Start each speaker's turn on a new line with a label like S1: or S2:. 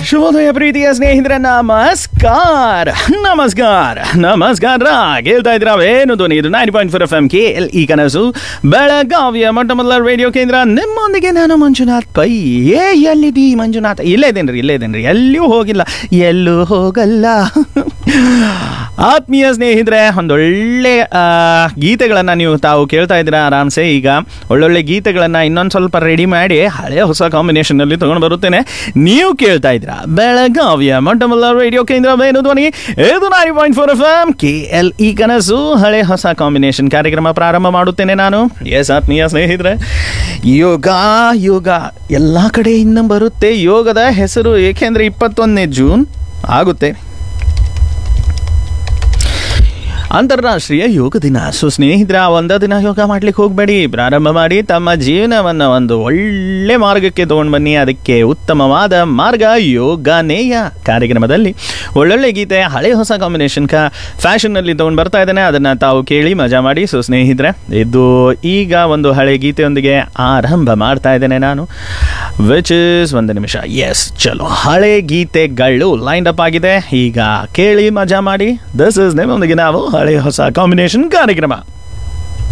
S1: ಶುಭೋದಯ ಪ್ರೀತಿಯ ಸ್ನೇಹಿತರೆ ನಮಸ್ಕಾರ ನಮಸ್ಕಾರ ನಮಸ್ಕಾರ ಕೇಳ್ತಾ ಇದ್ರಾವೇನು ಧ್ವನಿ ಇದು nine point four F M K L E ಕನಸು ಬೆಳಗಾವಿಯ ಮೊಟ್ಟ ಮೊದಲ ರೇಡಿಯೋ ಕೇಂದ್ರ ನಿಮ್ಮೊಂದಿಗೆ ನಾನು ಮಂಜುನಾಥ್ ಪೈ ಏ ಎಲ್ಲಿದ್ದೀ ಮಂಜುನಾಥ್ ಇಲ್ಲೇ ಇದೇನ್ರಿ ಇಲ್ಲೇ ಇದೇನ್ರಿ ಎಲ್ಲಿಯೂ ಹೋಗಿಲ್ಲ ಎಲ್ಲೂ ಹೋಗಲ್ಲ ಆತ್ಮೀಯ ಸ್ನೇಹಿತರೆ ಒಂದೊಳ್ಳೆ ಗೀತೆಗಳನ್ನು ನೀವು ತಾವು ಕೇಳ್ತಾ ಇದ್ದೀರಾ ಆರಾಮ್ಸೆ ಈಗ ಒಳ್ಳೊಳ್ಳೆ ಗೀತೆಗಳನ್ನು ಇನ್ನೊಂದು ಸ್ವಲ್ಪ ರೆಡಿ ಮಾಡಿ ಹಳೆ ಹೊಸ ಕಾಂಬಿನೇಷನಲ್ಲಿ ತಗೊಂಡು ಬರುತ್ತೇನೆ ನೀವು ಕೇಳ್ತಾ ಇದ್ದೀರಾ ಬೆಳಗಾವಿಯ ಮೊಟ್ಟಮೊದಲ ರೇಡಿಯೋ ಕೇಂದ್ರ ಏನು ಧ್ವನಿ ಇದು ನಾರಿ point four F M K L E ಕನಸು ಹಳೆ ಹೊಸ ಕಾಂಬಿನೇಷನ್ ಕಾರ್ಯಕ್ರಮ ಪ್ರಾರಂಭ ಮಾಡುತ್ತೇನೆ ನಾನು ಎಸ್ ಆತ್ಮೀಯ ಸ್ನೇಹಿತರೆ ಯೋಗ ಯೋಗ ಎಲ್ಲ ಕಡೆ ಇನ್ನು ಬರುತ್ತೆ ಯೋಗದ ಹೆಸರು ಏಕೆಂದರೆ ಇಪ್ಪತ್ತೊಂದನೇ ಜೂನ್ ಆಗುತ್ತೆ ಅಂತಾರಾಷ್ಟ್ರೀಯ ಯೋಗ ದಿನ ಸೊ ಸ್ನೇಹಿತರ ಒಂದ ದಿನ ಯೋಗ ಮಾಡ್ಲಿಕ್ಕೆ ಹೋಗಬೇಡಿ ಪ್ರಾರಂಭ ಮಾಡಿ ತಮ್ಮ ಜೀವನವನ್ನು ಒಂದು ಒಳ್ಳೆ ಮಾರ್ಗಕ್ಕೆ ತಗೊಂಡು ಬನ್ನಿ ಅದಕ್ಕೆ ಉತ್ತಮವಾದ ಮಾರ್ಗ ಯೋಗನೇಯ ಕಾರ್ಯಕ್ರಮದಲ್ಲಿ ಒಳ್ಳೊಳ್ಳೆ ಗೀತೆ ಹಳೆ ಹೊಸ ಕಾಂಬಿನೇಷನ್ ಕ ಫ್ಯಾಷನ್ನಲ್ಲಿ ತೊಗೊಂಡು ಬರ್ತಾ ಇದ್ದೇನೆ ಅದನ್ನು ತಾವು ಕೇಳಿ ಮಜಾ ಮಾಡಿ ಸೊ ಸ್ನೇಹಿತರೆ ಇದು ಈಗ ಒಂದು ಹಳೆ ಗೀತೆಯೊಂದಿಗೆ ಆರಂಭ ಮಾಡ್ತಾ ಇದ್ದೇನೆ ನಾನು ವಿಚ್ ಇಸ್ ಒಂದು ನಿಮಿಷ ಎಸ್ ಚಲೋ ಹಳೆ ಗೀತೆಗಳು ಲೈನ್ ಅಪ್ ಆಗಿದೆ ಈಗ ಕೇಳಿ ಮಜಾ ಮಾಡಿ ದಿಸ್ ಇಸ್ ನಿಮ್ಮೊಂದಿಗೆ ನಾವು ಹಳೆ ಹೊಸ ಕಾಂಬಿನೇಷನ್ ಕಾರ್ಯಕ್ರಮ